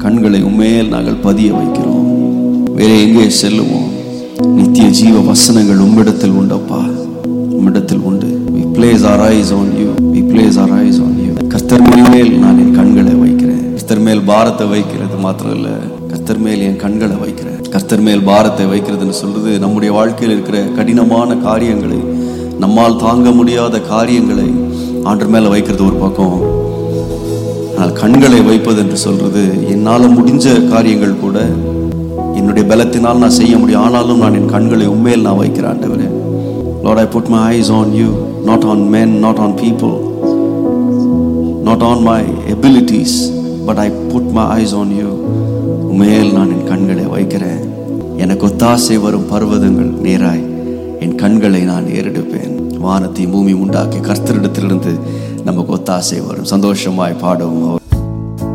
கண்களை உண்மையில் நாங்கள் பதிய வைக்கிறோம் வேற எங்கே செல்லுவோம் நித்திய ஜீவ வசனங்கள் உம்மிடத்தில் உண்டப்பா உம்மிடத்தில் உண்டு we place our eyes on you we place our eyes on you கர்த்தர் மேல் நான் என் கண்களை வைக்கிறேன் கர்த்தர் மேல் பாரத்தை வைக்கிறது மாத்திரம் இல்ல கர்த்தர் மேல் என் கண்களை வைக்கிறேன் கர்த்தர் மேல் பாரத்தை வைக்கிறதுன்னு சொல்றது நம்முடைய வாழ்க்கையில் இருக்கிற கடினமான காரியங்களை நம்மால் தாங்க முடியாத காரியங்களை ஆண்டர் மேல வைக்கிறது ஒரு பக்கம் ஆனால் கண்களை வைப்பது என்று சொல்றது என்னால் முடிஞ்ச காரியங்கள் கூட என்னுடைய பலத்தினால் நான் செய்ய முடியும் ஆனாலும் நான் என் கண்களை உண்மையில் நான் வைக்கிறேன் ஆண்டவரே Lord, I put my eyes on you, not on men, not on people, not on my abilities, but I put my eyes on you. உண்மையில் நான் என் கண்களை வைக்கிறேன் எனக்கு ஒத்தாசை வரும் பர்வதங்கள் நேராய் என் கண்களை நான் ஏறெடுப்பேன் வானத்தை பூமி உண்டாக்கி கர்த்தரிடத்திலிருந்து நமக்கு ஒத்தாசை வரும் சந்தோஷமாய் பாடுவோம்